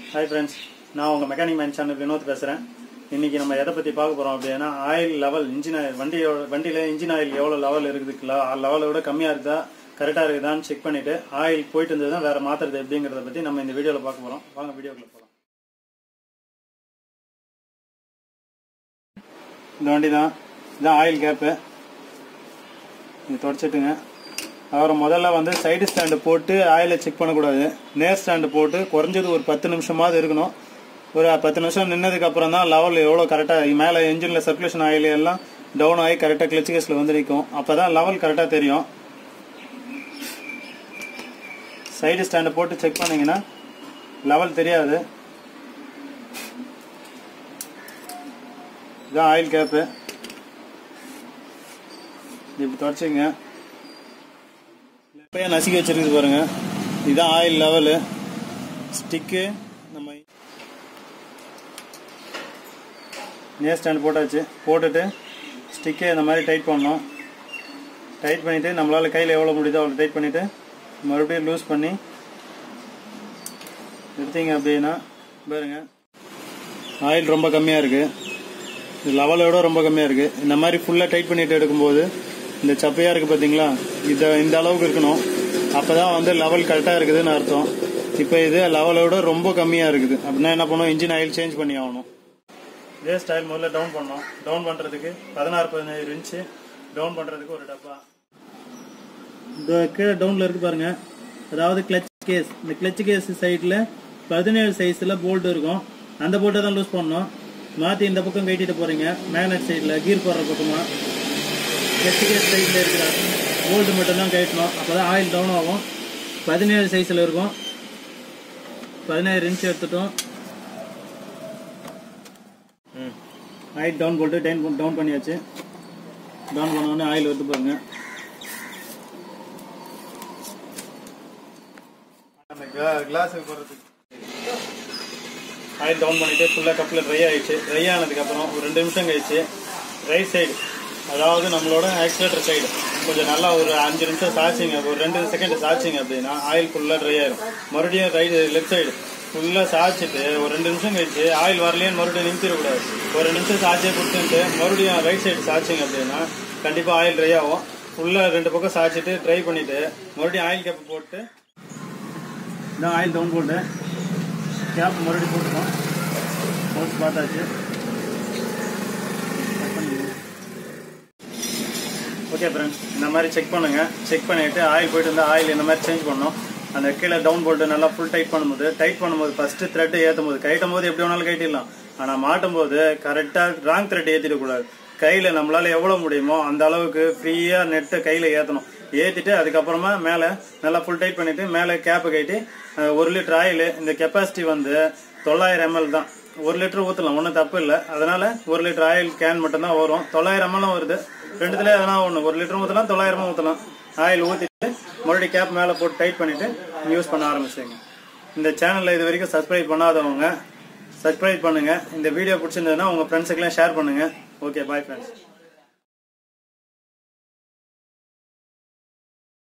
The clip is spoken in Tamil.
ஹாய் ஃப்ரெண்ட்ஸ் நான் உங்கள் மெக்கானிக் மேன் சேனல் வினோத் பேசுகிறேன் இன்றைக்கி நம்ம எதை பற்றி பார்க்க போகிறோம் அப்படின்னா ஆயில் லெவல் இன்ஜின் ஆயில் வண்டியோட வண்டியில் இன்ஜின் ஆயில் எவ்வளோ லெவல் இருக்குது லெவலை விட கம்மியாக இருக்குதா கரெக்டாக இருக்குதான்னு செக் பண்ணிவிட்டு ஆயில் போயிட்டு இருந்தது தான் வேறு மாற்றுறது எப்படிங்கிறத பற்றி நம்ம இந்த வீடியோவில் பார்க்க போகிறோம் வாங்க வீடியோக்குள்ள போகலாம் இந்த வண்டி தான் இதுதான் ஆயில் கேப்பு இது தொடச்சிட்டுங்க அப்புறம் முதல்ல வந்து சைடு ஸ்டாண்டு போட்டு ஆயிலை செக் பண்ணக்கூடாது நேர் ஸ்டாண்டு போட்டு குறைஞ்சது ஒரு பத்து நிமிஷமாவது இருக்கணும் ஒரு பத்து நிமிஷம் நின்னதுக்கு அப்புறம் தான் லெவல் எவ்வளோ கரெக்டாக மேலே இன்ஜினில் சர்க்குலேஷன் ஆயில் எல்லாம் டவுன் ஆகி கரெக்டாக கிளச் கேஸில் வந்து நிற்கும் அப்போ தான் லெவல் கரெக்டாக தெரியும் சைடு ஸ்டாண்டை போட்டு செக் பண்ணீங்கன்னா லெவல் தெரியாது இதான் ஆயில் கேப்பு இப்படி தொடச்சிங்க இப்போயே நசுக்கி வச்சிருக்குது பாருங்க இதுதான் ஆயில் லெவலு ஸ்டிக்கு நம்ம நேர் ஸ்டாண்ட் போட்டாச்சு போட்டுட்டு ஸ்டிக்கை இந்த மாதிரி டைட் பண்ணோம் டைட் பண்ணிவிட்டு நம்மளால் கையில் எவ்வளோ முடியுதோ அவ்வளோ டைட் பண்ணிவிட்டு மறுபடியும் லூஸ் பண்ணி எடுத்தீங்க அப்படின்னா பாருங்க ஆயில் ரொம்ப கம்மியாக இருக்குது இது லெவலோட ரொம்ப கம்மியாக இருக்குது இந்த மாதிரி ஃபுல்லாக டைட் பண்ணிட்டு எடுக்கும்போது இந்த சப்பையாக இருக்குது பார்த்தீங்களா இந்த இந்த அளவுக்கு இருக்கணும் அப்போ தான் வந்து லெவல் கரெக்டாக இருக்குதுன்னு அர்த்தம் இப்போ இது லெவலோட ரொம்ப கம்மியாக இருக்குது அப்படின்னா என்ன பண்ணுவோம் இன்ஜின் ஆயில் சேஞ்ச் பண்ணி ஆகணும் இதே ஸ்டைல் முதல்ல டவுன் பண்ணோம் டவுன் பண்ணுறதுக்கு பதினாறு பதினேழு இன்ச்சு டவுன் பண்ணுறதுக்கு ஒரு டப்பா இந்த கீழே டவுனில் இருக்கு பாருங்க அதாவது கிளச் கேஸ் இந்த கிளச் கேஸ் சைடில் பதினேழு சைஸில் போல்ட் இருக்கும் அந்த போல்ட்டை தான் லூஸ் பண்ணணும் மாற்றி இந்த பக்கம் கட்டிட்டு போகிறீங்க மேக்னட் சைடில் கீர் போடுற பக்கமாக கிளச் கேஸ் சைடில் இருக்கிற போல்ட் மட்டும் தான் கட்டணும் அப்போ தான் ஆயில் டவுன் ஆகும் பதினேழு சைஸில் இருக்கும் பதினேழு இன்ச் எடுத்துட்டோம் ஆயில் டவுன் போட்டு டைன் டவுன் பண்ணியாச்சு டவுன் பண்ணோடனே ஆயில் வருது பாருங்க அந்த கிளாஸுக்கு போடுறதுக்கு ஆயில் டவுன் பண்ணிட்டு ஃபுல்லாக கப்பில் ட்ரை ஆயிடுச்சு ட்ரை ஆனதுக்கப்புறம் ஒரு ரெண்டு நிமிஷம் கழிச்சு ரைட் சைடு அதாவது நம்மளோட ஆக்சிலேட்டர் சைடு கொஞ்சம் நல்லா ஒரு அஞ்சு நிமிஷம் சாய்ச்சிங்க ஒரு ரெண்டு செகண்ட் சாய்ச்சிங்க அப்படின்னா ஆயில் ஃபுல்லாக ட்ரை ஆயிடும் மறுபடியும் ரைட் லெஃப்ட் சைடு ஃபுல்லாக சாய்ச்சிட்டு ஒரு ரெண்டு நிமிஷம் கழிச்சு ஆயில் வரலையேன்னு மறுபடியும் நிறுத்திடக்கூடாது ஒரு ரெண்டு நிமிஷம் சாய்ச்சியே கொடுத்துட்டு மறுபடியும் ரைட் சைடு சாய்ச்சிங்க அப்படின்னா கண்டிப்பாக ஆயில் ட்ரை ஆகும் ஃபுல்லாக ரெண்டு பக்கம் சாய்ச்சிட்டு ட்ரை பண்ணிவிட்டு மறுபடியும் ஆயில் கேப் போட்டு இதான் ஆயில் டவுன் போட்டு கேப் மறுபடியும் போட்டுக்கோம் போட்டு பார்த்தாச்சு ஓகே ஃப்ரெண்ட்ஸ் இந்த மாதிரி செக் பண்ணுங்க செக் பண்ணிட்டு ஆயில் போயிட்டு இருந்தால் ஆயில் இந்த மாதிரி சேஞ்ச் பண்ணணும் அந்த கீழே டவுன் போல்ட்டு நல்லா ஃபுல் டைட் பண்ணும்போது டைட் பண்ணும்போது ஃபஸ்ட்டு த்ரெட்டு ஏற்றும் போது கைட்டும் போது எப்படி வேணாலும் கைட்டிடலாம் ஆனால் மாட்டும் போது கரெக்டாக ராங் த்ரெட் ஏற்றிடக்கூடாது கையில் நம்மளால் எவ்வளோ முடியுமோ அந்த அளவுக்கு ஃப்ரீயாக நெட்டை கையில் ஏற்றணும் ஏற்றிட்டு அதுக்கப்புறமா மேலே நல்லா ஃபுல் டைட் பண்ணிவிட்டு மேலே கேப்பை கட்டி ஒரு லிட்டர் ஆயில் இந்த கெப்பாசிட்டி வந்து தொள்ளாயிரம் எம்எல் தான் ஒரு லிட்டர் ஊற்றலாம் ஒன்றும் தப்பு இல்லை அதனால ஒரு லிட்டர் ஆயில் கேன் மட்டும்தான் வரும் தொள்ளாயிரம் எம்எல்லும் வருது ரெண்டுத்துல எதனா ஒன்று ஒரு லிட்டர் ஊற்றலாம் தொள்ளாயிரமும் ஊற்றலாம் ஆயில் ஊற்றிட்டு மறுபடியும் கேப் மேலே போட்டு டைட் பண்ணிவிட்டு யூஸ் பண்ண ஆரம்பிச்சிங்க இந்த சேனலில் இது வரைக்கும் சப்ஸ்கிரைப் பண்ணாதவங்க சப்ஸ்கிரைப் பண்ணுங்கள் இந்த வீடியோ பிடிச்சிருந்ததுன்னா உங்கள் ஃப்ரெண்ட்ஸுக்கெல்லாம் ஷேர் பண்ணுங்கள் ஓகே பாய் ஃப்ரெண்ட்ஸ்